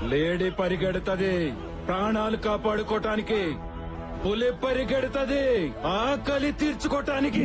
Lady పరిగెడతది ప్రాణాలు కాపాడుకోటానికి పులి పరిగెడతది ఆకలి తీర్చుకోటానికి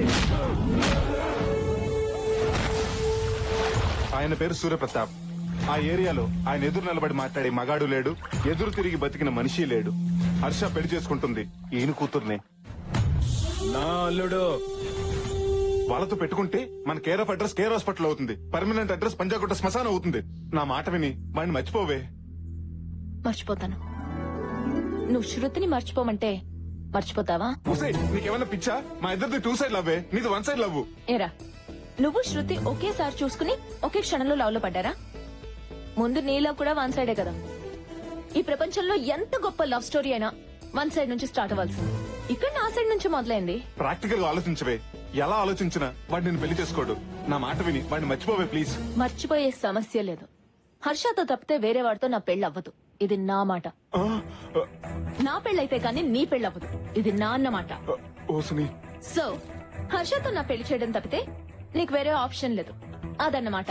ఆయన పేరు సూర్యప్రతాప్ ఆ ఏరియాలో ఆయన ఎదురు నిలబడి మాట్లాడే మగాడు లేడు ఎదురు తిరిగి బతికిన మనిషి లేడు హర్ష పెళ్లి చేసుకుంటుంది ఈయన కూతుర్నే నా అల్లుడు వాళ్ళతో పెట్టుకుంటే మన care of address care hospital అవుతుంది పర్మనెంట్ అడ్రస్ పంజాగుట్ట శ్మశానం అవుతుంది నా మాట విని వాడిని మర్చిపోవే మర్చిపోతాను నువ్వు శృతిని మర్చిపోమంటే మర్చిపోతావా ఉసే నీకేమన్నా పిచ్చా మా ఇద్దరిది టూ సైడ్ లవ్వే నీది వన్ సైడ్ లవ్ ఏరా నువ్వు శృతి ఒకేసారి చూసుకుని ఒకే క్షణంలో లవ్ లో పడ్డారా ముందు నీ లవ్ కూడా వన్ సైడే కదా ఈ ప్రపంచంలో ఎంత గొప్ప లవ్ స్టోరీ అయినా వన్ సైడ్ నుంచి స్టార్ట్ అవ్వాల్సింది ఇక్కడ నా సైడ్ నుంచి మొదలైంది ప్రాక్టికల్ గా ఆలోచించవే ఎలా ఆలోచించినా వాడు నేను పెళ్లి చేసుకోడు నా మాట విని వాడిని మర్చిపోవే ప్లీజ్ మర్చిపోయే సమస్య లేదు హర్షతో తప్పితే వేరే వాడితో నా పెళ్లి అవ్వదు ఇది నా మాట నా పెళ్ళైతే కానీ నీ పెళ్లి అవ్వదు ఇది నా అన్నమాట ఓసుని సో హర్షతో నా పెళ్లి చేయడం తప్పితే నీకు వేరే ఆప్షన్ లేదు అదన్నమాట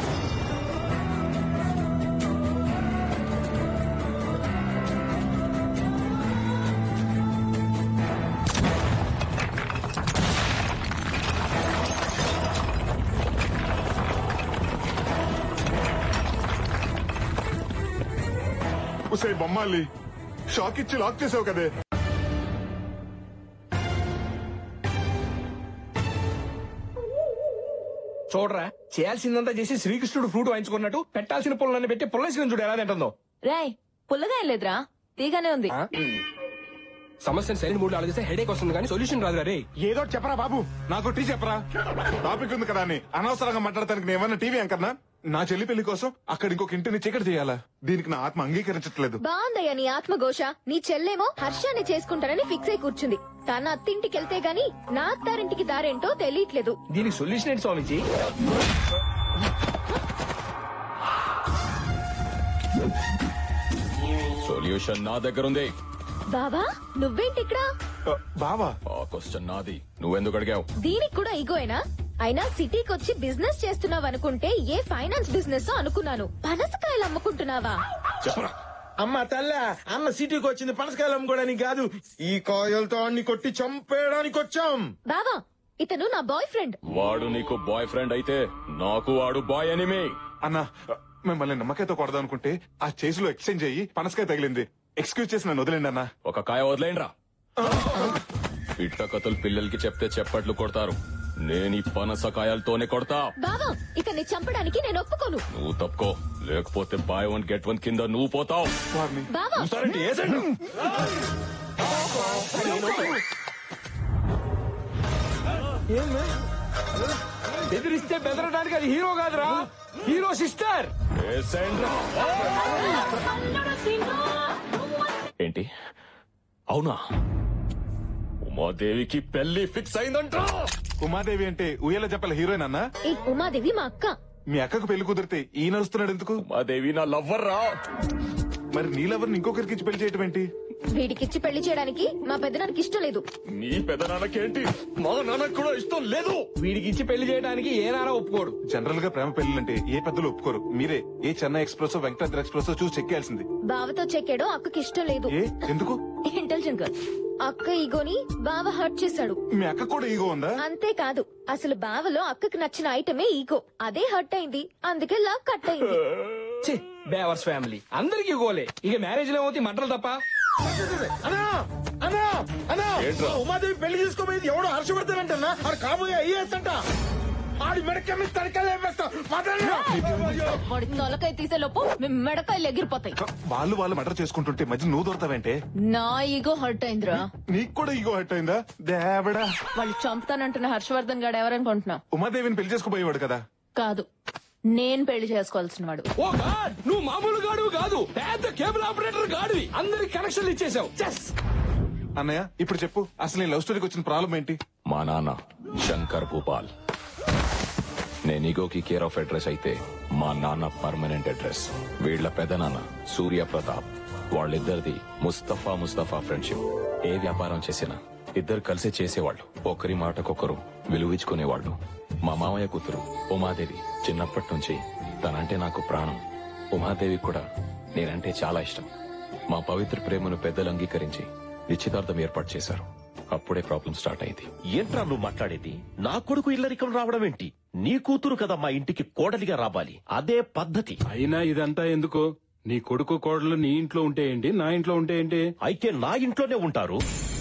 ఉసే బొమ్మాలి షాక్ ఇచ్చి లాక్ చేసావు కదే చూడరా చేయాల్సిందంతా చేసి శ్రీకృష్ణుడు ఫ్రూట్ వాయించుకున్నట్టు పెట్టాల్సిన పుల్లన్ని పెట్టి పుల్లసిన చూడు ఎలా తింటుందో రాయ్ పుల్లగా ఏం లేదురా తీగానే ఉంది ఆ? సమస్యను సరైన మూడు ఆలోచిస్తే హెడేక్ వస్తుంది కానీ సొల్యూషన్ రాదురా రే ఏదో ఒకటి చెప్పరా బాబు నాకు టీ చెప్పరా టాపిక్ ఉంది కదా అని అనవసరంగా మాట్లాడటానికి నేను ఏమన్నా టీవీ అంకర్నా నా చెల్లి పెళ్లి కోసం అక్కడ ఇంకొక ఇంటిని చీకటి చేయాలా దీనికి నా ఆత్మ అంగీకరించట్లేదు బాగుందయ్యా నీ ఆత్మఘోష నీ చెల్లేమో హర్షాన్ని చేసుకుంటానని ఫిక్స్ అయి కూర్చుంది తన అత్తింటికి వెళ్తే గాని నా అత్తారింటికి దారేంటో తెలియట్లేదు దీనికి సొల్యూషన్ ఏంటి స్వామిజీ సొల్యూషన్ నా దగ్గర ఉంది బావా నువ్వేంటి ఇక్కడ ఆ, బావా ఆ క్వశ్చన్ నాది నువ్వెందుకు అడిగావు దీనికి కూడా ఈగోయేనా అయినా సిటీకి వచ్చి బిజినెస్ చేస్తున్నావు అనుకుంటే ఏ ఫైనాన్స్ బిజినెస్ అనుకున్నాను పనసకాయలు అమ్ముకుంటున్నావా చెప్పరా అమ్మ తల్ల అన్న సిటీకి వచ్చింది పనసకాయలు అమ్ముకోవడానికి కాదు ఈ కాయలతో అన్ని కొట్టి చంపేయడానికి వచ్చాం బావా ఇతను నా బాయ్ ఫ్రెండ్ వాడు నీకు బాయ్ ఫ్రెండ్ అయితే నాకు వాడు బాయ్ ఎనిమి అన్న మిమ్మల్ని నమ్మకాయతో కొడదాం అనుకుంటే ఆ చేసిలో ఎక్స్చేంజ్ అయ్యి పనసకాయ తగిలింది ఎక్స్క్యూజ్ చేసి నన్ను వదిలేండి అన్న ఒక కాయ వదిలేండ్రా ఇట్ట కథలు పిల్లలకి చెప్తే చెప్పట్లు కొడతారు నేను ఈ పనసకాయలతోనే కొడతా బావా ఇతన్ని చంపడానికి నేను ఒప్పుకోను నువ్వు తప్పుకో లేకపోతే బాయ్ వన్ గెట్ వన్ కింద నువ్వు పోతావు వారిని బావా సరేంటి ఏసండి బెదిరిస్తే బెదరడానికి అది హీరో కాదురా హీరో సిస్టర్ ఏసేండ్రా. ఏంటి అవునా ఉమాదేవికి పెళ్లి ఫిక్స్ అయిందంట ఉమాదేవి అంటే ఉయ్యాల చెప్పల హీరోయిన్ అన్న ఈ ఉమాదేవి మా అక్క మీ అక్కకు పెళ్లి కుదిరితే ఈయన వస్తున్నాడు ఎందుకు ఉమాదేవి నా లవ్వర్ రా మరి నీలెవరిని ఇంకొకరికి ఇచ్చి పెళ్లి చేయటం ఏంటి వీడికిచ్చి పెళ్లి చేయడానికి మా పెద్దనానికి ఇష్టం లేదు నీ పెదనాన్నకేంటి మా నాన్నకు కూడా ఇష్టం లేదు వీడికి ఇచ్చి పెళ్లి చేయడానికి ఏ నారా ఒప్పుకోడు జనరల్ గా ప్రేమ పెళ్లిలంటే ఏ పెద్దలు ఒప్పుకోరు మీరే ఏ చెన్నై ఎక్స్ప్రెస్ వెంకటాద్రి ఎక్స్ప్రెస్ చూసి చెక్కేయాల్సింది బావతో చెక్కాడు అక్కకి ఇష్టం లేదు ఏ ఎందుకు ఇంటెలిజెంట్ గర్ల్ అక్క ఈగోని బావ హర్ట్ చేశాడు మీ అక్క కూడా ఈగో ఉందా అంతేకాదు అసలు బావలో అక్కకి నచ్చిన ఐటమే ఈగో అదే హర్ట్ అయింది అందుకే లవ్ కట్ అయింది ఛీ, బేవర్స్ ఫ్యామిలీ అందరికీ గోలే ఇక మ్యారేజ్ లో ఏమవుతాయి మంటలు తప్ప అన్నా అన్నా అన్నా ఏంట్రా? ఉమాదేవి పెళ్లి చేసుకోబోయేది ఎవడో హర్షవర్ధన్ ఆడు కాబోయే ఐఏఎస్ అంట ఆడి మెడక మీద తనకాయలు వేస్తా వాడి తొలకాయ తీసే లోపు మీ మెడకాయలు ఎగిరిపోతాయి వాళ్ళు వాళ్ళు మటర్ చేసుకుంటుంటే మధ్య నువ్వు దొరతావంటే నా ఈగో హర్ట్ అయిందిరా నీకు కూడా ఈగో హట్ అయిందా దేవడా వాళ్ళు చంపుతానంటున్న హర్షవర్ధన్ గాడు ఎవరనుకుంటున్నా ఉమాదేవిని పెళ్లి చేసుకోబోయేవాడు కదా కాదు నేను పెళ్లి చేసుకోవాల్సిన వాడు ఓ గాడ్ నువ్వు మామూలు గాడు కాదు పెద్ద కేబుల్ ఆపరేటర్ గాడివి అందరికి కనెక్షన్లు ఇచ్చేసావు చెస్ అన్నయ్య ఇప్పుడు చెప్పు అసలు నీ లవ్ స్టోరీకి వచ్చిన ప్రాబ్లం ఏంటి మా నాన్న శంకర్ భూపాల్ నేను ఈగోకి కేర్ ఆఫ్ అడ్రస్ అయితే మా నాన్న పర్మనెంట్ అడ్రస్ వీళ్ల పెదనాన్న సూర్య ప్రతాప్ వాళ్ళిద్దరిది ముస్తఫా ముస్తఫా ఫ్రెండ్షిప్ ఏ వ్యాపారం చేసినా ఇద్దరు కలిసి చేసేవాళ్ళు ఒకరి మాటకొకరు విలువించుకునేవాళ్ళు మా మామయ్య కూతురు ఉమాదేవి చిన్నప్పటి నుంచి తనంటే నాకు ప్రాణం ఉమాదేవి కూడా నేనంటే చాలా ఇష్టం మా పవిత్ర ప్రేమను పెద్దలు అంగీకరించి నిశ్చితార్థం ఏర్పాటు చేశారు అప్పుడే ప్రాబ్లం స్టార్ట్ అయింది ఏంట్రా నువ్వు మాట్లాడేది నా కొడుకు ఇల్లరికం రావడం ఏంటి నీ కూతురు కదా మా ఇంటికి కోడలిగా రావాలి అదే పద్ధతి అయినా ఇదంతా ఎందుకు నీ కొడుకు కోడలు నీ ఇంట్లో ఉంటే ఏంటి నా ఇంట్లో ఉంటే ఏంటి అయితే నా ఇంట్లోనే ఉంటారు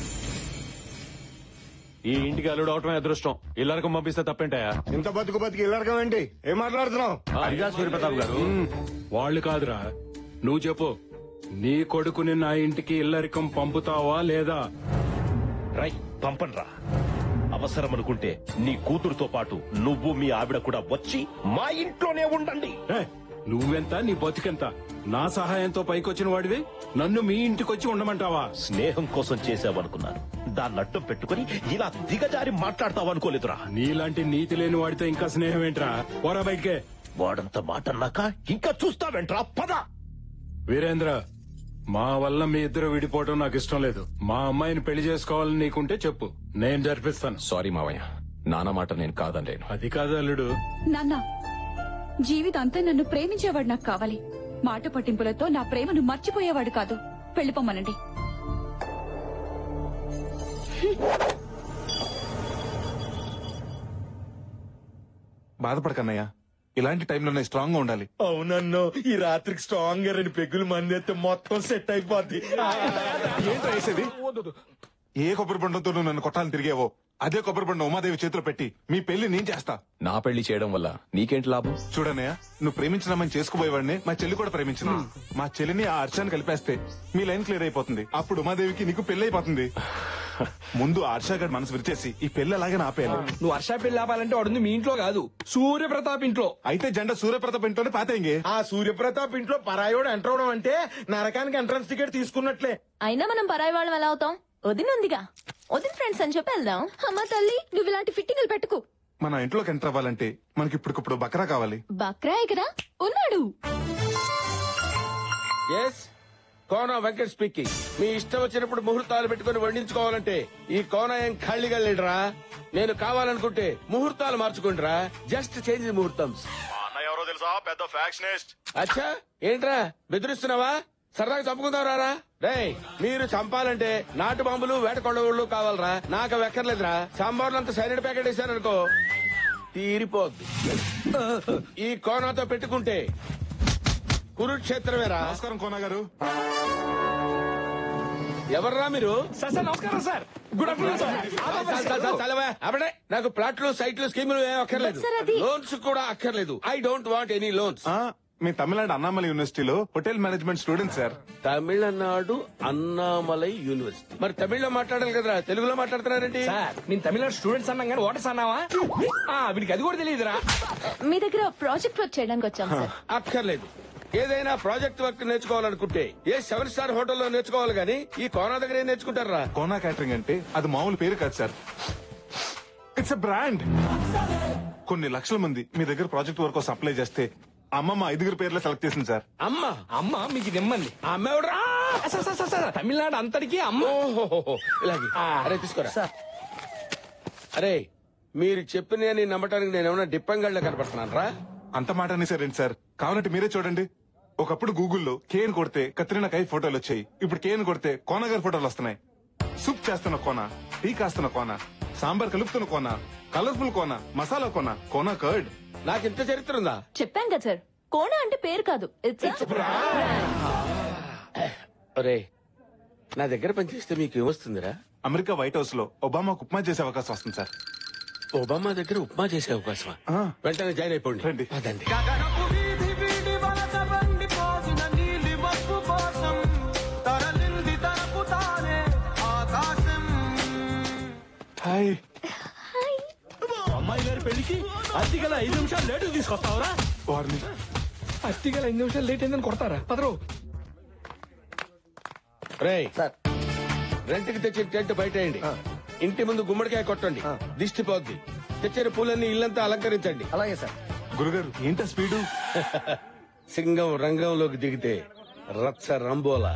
ఈ ఇంటికి అల్లుడు అవటమే అదృష్టం ఇల్లరకం పంపిస్తే తప్పేంటాయా ఇంత బతుకు బతికి ఇల్లరకం ఏంటి ఏం మాట్లాడుతున్నావు అదిగా సూర్యప్రతాప్ గారు ఉమ్, వాళ్ళు కాదురా నువ్వు చెప్పు నీ కొడుకుని నా ఇంటికి ఇల్లరికం పంపుతావా లేదా రై పంపన్రా అవసరం అనుకుంటే నీ కూతురుతో పాటు నువ్వు మీ ఆవిడ కూడా వచ్చి మా ఇంట్లోనే ఉండండి ఏ, నువ్వెంత నీ బతికెంత నా సహాయంతో పైకొచ్చిన వాడివి నన్ను మీ ఇంటికొచ్చి ఉండమంటావా స్నేహం కోసం చేసావనుకున్నాను దాన్ని అడ్డం పెట్టుకుని ఇలా దిగజారి మాట్లాడతావు అనుకోలేదురా నీలాంటి నీతి లేని వాడితో ఇంకా స్నేహం ఏంట్రా పోరా బయటికే వాడంత మాట అన్నాక ఇంకా చూస్తావేంట్రా పద వీరేంద్ర మా వల్ల మీ ఇద్దరు విడిపోవటం నాకు ఇష్టం లేదు మా అమ్మాయిని పెళ్లి చేసుకోవాలని నీకుంటే చెప్పు నేను జరిపిస్తాను సారీ మావయ్య నాన్న మాట నేను కాదనలేను అది కాదు అల్లుడు నాన్న జీవితాంతా నన్ను ప్రేమించేవాడు నాకు కావాలి మాట పట్టింపులతో నా ప్రేమను మర్చిపోయేవాడు కాదు వెళ్ళిపోమ్మనండి బాధపడకన్నయ్య ఇలాంటి టైంలోనే స్ట్రాంగ్ గా ఉండాలి అవునన్ను ఈ రాత్రికి స్ట్రాంగ్ గా రెండు పెగ్గులు మంది అయితే మొత్తం సెట్ అయిపోద్ది ఏంటో వేసేది ఏ కొబ్బరి బండంతో నువ్వు నన్ను కొట్టాలని తిరిగేవో అదే కొబ్బరి బండం ఉమాదేవి చేతిలో పెట్టి మీ పెళ్లి నేను చేస్తా నా పెళ్లి చేయడం వల్ల నీకేంటి లాభం చూడన్నయ్య నువ్వు ప్రేమించిన అమ్మాయిని చేసుకుపోయేవాడిని మా చెల్లి కూడా ప్రేమించింది మా చెల్లిని ఆ హర్షాన్ని కలిపేస్తే మీ లైన్ క్లియర్ అయిపోతుంది అప్పుడు ఉమాదేవికి నీకు పెళ్లి అయిపోతుంది ముందు హర్ష గారి మనసు విరిచేసి ఈ పెళ్లి అలాగే ఆపేయాలి నువ్వు వర్షా పెళ్లి ఆపాలంటే వాడుంది మీ ఇంట్లో కాదు సూర్యప్రతాప్ ఇంట్లో అయితే జెండా సూర్యప్రతాప్ ఇంట్లోనే పాతేంగే ఆ సూర్యప్రతాప్ ఇంట్లో పరాయోడు ఎంటర్ అవడం అంటే నరకానికి ఎంట్రన్స్ టికెట్ తీసుకున్నట్లే అయినా మనం పరాయి వాళ్ళం ఎలా అవుతాం వదినుందిగా వదిన ఫ్రెండ్స్ అని చెప్పి వెళ్దాం అమ్మ తల్లి నువ్వు ఇలాంటి ఫిట్టింగ్లు పెట్టుకు మన ఇంట్లోకి ఎంటర్ అవ్వాలంటే మనకి ఇప్పటికిప్పుడు బకరా కావాలి బక్రాయ్ కదా ఉన్నాడు ఎస్ కోన వెంకట్ స్పీకింగ్ మీ ఇష్టం వచ్చినప్పుడు ముహూర్తాలు పెట్టుకుని వండించుకోవాలంటే ఈ కోన ఏం ఖాళీగా లేడురా నేను కావాలనుకుంటే ముహూర్తాలు మార్చుకుంటారా జస్ట్ చేంజ్ ముహూర్తం ఎవరో తెలుసా పెద్ద ఫ్యాక్షనిస్ట్ అచ్చా ఏంట్రా బెదిరిస్తున్నావా సరదాగా చంపుకుందాం రారా రే మీరు చంపాలంటే నాటు బాంబులు వేట కొడవుళ్ళు కావాలరా నాకు అవి ఎక్కర్లేదురా సాంబార్లు అంత సైలెంట్ ప్యాకెట్ వేసారనుకో తీరిపోద్ది ఈ కోనతో పెట్టుకుంటే కురుక్షేత్రమేరా నమస్కారం కోనా గారు ఎవర్రా మీరు సార్ సార్ నమస్కారం సార్ గుడ్ ఆఫ్టర్నూన్ సార్ చాలు, చాలు, చాలు, చాలవా? అప్పుడే నాకు ప్లాట్లు సైట్లు స్కీములు ఏం అక్కర్లేదు సార్, అది- లోన్స్ కూడా అక్కర్లేదు I don't want any loans ఆ, మీ తమిళనాడు అన్నామలై యూనివర్సిటీలో hotel management student sir Tamil Nadu Annamalai university మరి తమిళ్లో మాట్లాడాలి కదరా తెలుగులో మాట్లాడుతున్నారేంటి సార్ నేను తమిళనాడు స్టూడెంట్స్ అన్నాం కానీ ఓటర్స్ అన్నావా ఆ, వీడికి అది కూడా తెలియదురా మీ దగ్గర ప్రాజెక్ట్ వర్క్ చేయడానికి వచ్చాం సార్ అక్కర్లేదు ఏదైనా ప్రాజెక్ట్ వర్క్ నేర్చుకోవాలనుకుంటే ఏ సెవెన్ స్టార్ హోటల్లో నేర్చుకోవాలి గానీ ఈ కోనా దగ్గర ఏం నేర్చుకుంటారా కోనా క్యాటరింగ్ అంటే అది మామూలు పేరు కాదు సార్ ఇట్స్ ఎ బ్రాండ్ కొన్ని లక్షల మంది మీ దగ్గర ప్రాజెక్ట్ వర్క్ కోసం అప్లై చేస్తే అమ్మమ్మ ఐదుగురు పేర్లు సెలెక్ట్ చేసింది సార్ అమ్మ అమ్మ మీకు నిమ్మంది ఆ అమ్మ ఎవడురా? Sir sir sir, sir Tamil Nadu అంతటికి అమ్మ ఓహోహోహో, ఇలాగే అరే తీసుకోరా అరే మీరు చెప్పిన నమ్మటానికి నేను ఏమైనా డిప్పంగళ్ళ కనపడుతున్నాను రా అంత మాట అనేసారేంటి సార్ కావాలంటే మీరే చూడండి ఒకప్పుడు గూగుల్లో కేన్ కొడితే కత్రినా కై ఫోటోలు వచ్చాయి ఇప్పుడు కేన్ కొడితే కోన గారి ఫోటోలు వస్తున్నాయి సూప్ చేస్తున్న కోన టీ కాస్తున్న కోన సాంబార్ కలుపుతున్న కోన కలర్ఫుల్ కోన మసాలా కోన కోన కర్డ్ నాకు ఇంత చరిత్ర ఉందా చెప్పాం కదా సార్ కోణ అంటే పేరు కాదు ఇట్స్ అరే నా దగ్గర పనిచేస్తే మీకు ఏమొస్తుందిరా అమెరికా వైట్ హౌస్ లో ఒబామాకు ఉప్మా చేసే అవకాశం వస్తుంది సార్ ఒబామా దగ్గర ఉప్మా చేసే అవకాశం ఆ. వెంటనే జాయిన్ అయిపోండి రండి. అదండి హాయ్ అమ్మాయి గారి పెళ్లికి అద్దె గల ఐదు నిమిషాలు లేటు తీసుకొస్తావరా వారిని అత్తిగల ఐదు నిమిషాలు లేట్ అయిందని కొడతారా పదరు రే రెంట్ కి తెచ్చిన టెంట్ బయటేయండి ఇంటి ముందు గుమ్మడికాయ కొట్టండి దిష్టి పోద్ది తెచ్చిన పూలన్నీ ఇల్లంతా అలంకరించండి అలాగే సార్ గురుగారు ఏంటా స్పీడు సింగం రంగంలోకి దిగితే రచ్చ రంబోలా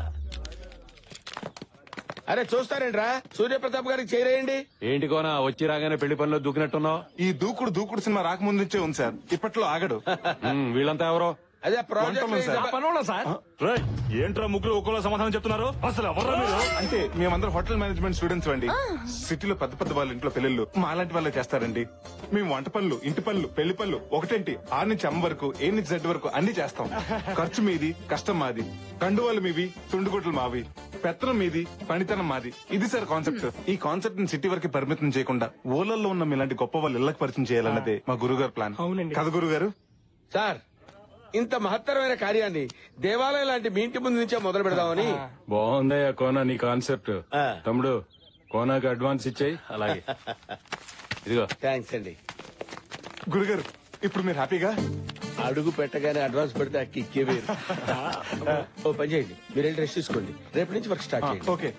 అరే చూస్తారేంట్రా సూర్యప్రతాప్ గారికి చేరేయండి ఏంటి కోనా వచ్చి రాగానే పెళ్లి పనిలో దూకినట్టున్నావు ఈ దూకుడు దూకుడు సినిమా రాకముందు నుంచే ఉంది సార్ ఇప్పట్లో ఆగడు ఉమ్, వీళ్ళంతా ఎవరో అదే వంటలు ప్రాజెక్ట్ సార్. ఆ పనోళ్ళ సార్ ఏంట్రా ముగ్గురు ఒక్కోలా సమాధానం చెప్తున్నారు అసలు ఎవరా మీరు అంటే మేమందరం హోటల్ మేనేజ్మెంట్ స్టూడెంట్స్ అండి సిటీలో పెద్ద పెద్ద వాళ్ళ ఇంట్లో పెళ్ళిళ్ళు మా లాంటి వాళ్ళే చేస్తారండి మేము వంట పనులు ఇంటి పనులు పెళ్లి పనులు ఒకటేంటి ఆరు నుంచి అమ్మ వరకు ఏ నుంచి జెడ్ వరకు అన్ని చేస్తాం ఖర్చు మీది కష్టం మాది కండువాలు మీవి తుండుగుడ్లు మావి పెత్తనం మీది పనితనం మాది ఇది సార్ కాన్సెప్ట్ ఈ కాన్సెప్ట్ ని సిటీ వరకు పరిమితం చేయకుండా ఊళ్ళల్లో ఉన్న మీలాంటి గొప్ప వాళ్ళు ఇళ్లకు పరిచయం చేయాలన్నదే మా గురుగారు ప్లాన్ అవునండి. కదా గురుగారు సార్ ఇంత మహత్తరమైన కార్యాన్ని దేవాలయం లాంటి మీ ఇంటి ముందు నుంచే మొదలు పెడదామని బాగుందయ్యా కోన నీ కాన్సెప్ట్ ఆ. తమ్ముడు కోనాకి అడ్వాన్స్ ఇచ్చేయి అలాగే ఇదిగో థ్యాంక్స్ అండి గురుగారు ఇప్పుడు మీరు హ్యాపీగా అడుగు పెట్టగానే అడ్వాన్స్ పెడితే ఆ కిక్కే వేరు ఓ పని చేయండి మీరు వెళ్ళి రెస్ట్ తీసుకోండి రేపటి నుంచి వర్క్ స్టార్ట్ చేయండి ఓకే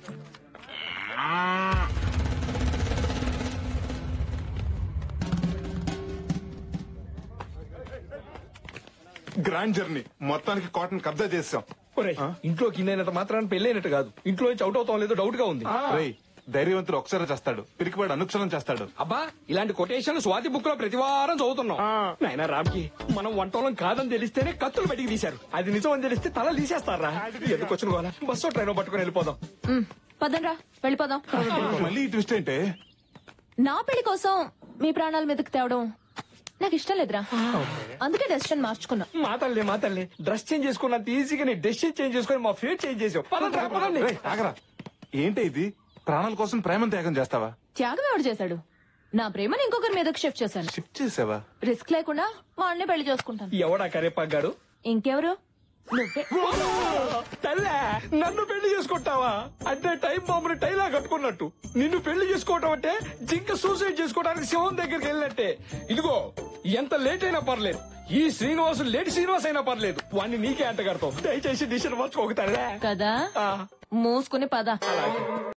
గ్రాండ్ జర్నీ మొత్తానికి కాటన్ కబ్జా చేసాం ఒరేయ్, ఇంట్లో కిందైనంత మాత్రాన్ని పెళ్ళైనట్టు కాదు ఇంట్లో నుంచి అవుట్ అవుతాం లేదో డౌట్ గా ఉంది రేయ్ ధైర్యవంతుడు ఒకసారి చేస్తాడు పిరికివాడు అనుక్షరం చేస్తాడు అబ్బా ఇలాంటి కొటేషన్ స్వాతి బుక్ లో ప్రతి వారం చదువుతున్నాం నాయన రామ్కి మనం వంటోళం కాదని తెలిస్తేనే కత్తులు బయటికి తీశారు అది నిజం అని తెలిస్తే తల తీసేస్తారా ఎందుకు వచ్చిన గోలా బస్సు ట్రైన్ పట్టుకుని వెళ్ళిపోదాం మ్, పదండ్రా వెళ్ళిపోదాం మళ్ళీ ఈ ట్విస్ట్ ఏంటే నా పెళ్లి కోసం మీ ప్రాణాల మీదకి తేవడం నాకు ఇష్టం లేదురా అందుకే డెసిషన్ మార్చుకున్నా మా తల్లి మా తల్లి డ్రెస్ చేంజ్ చేసుకున్నంత ఈజీగా నీ డెసిషన్ చేంజ్ చేసుకుని మా ఫేట్ చేంజ్ చేసావు పదండి రా, పదండి. రేయ్, ఆగరా ఏంటి ఇది ప్రాణాల కోసం ప్రేమను త్యాగం చేస్తావా త్యాగం ఎవడు చేశాడు నా ప్రేమను ఇంకొకరి మీదకి షిఫ్ట్ చేశాను షిఫ్ట్ చేసావా రిస్క్ లేకుండా వాడిని పెళ్లి చేసుకుంటాను ఎవడా కరేపాగాడు ఇంకెవరు నువ్వే తల్లే నన్ను పెళ్లి చేసుకుంటావా అంటే టైం బాంబుని టైలా కట్టుకున్నట్టు నిన్ను పెళ్లి చేసుకోవటం అంటే జింక సూసైడ్ చేసుకోవడానికి సింహం దగ్గరికి వెళ్ళినట్టే ఇదిగో ఎంత లేట్ అయినా పర్లేదు ఈ శ్రీనివాసు లేట్ శ్రీనివాస్ అయినా పర్లేదు వాడిని నీకే అంట కడతావు దయచేసి డిసిషన్ మార్చుకోక తల్లే కదా ఆ. మూసుకుని పద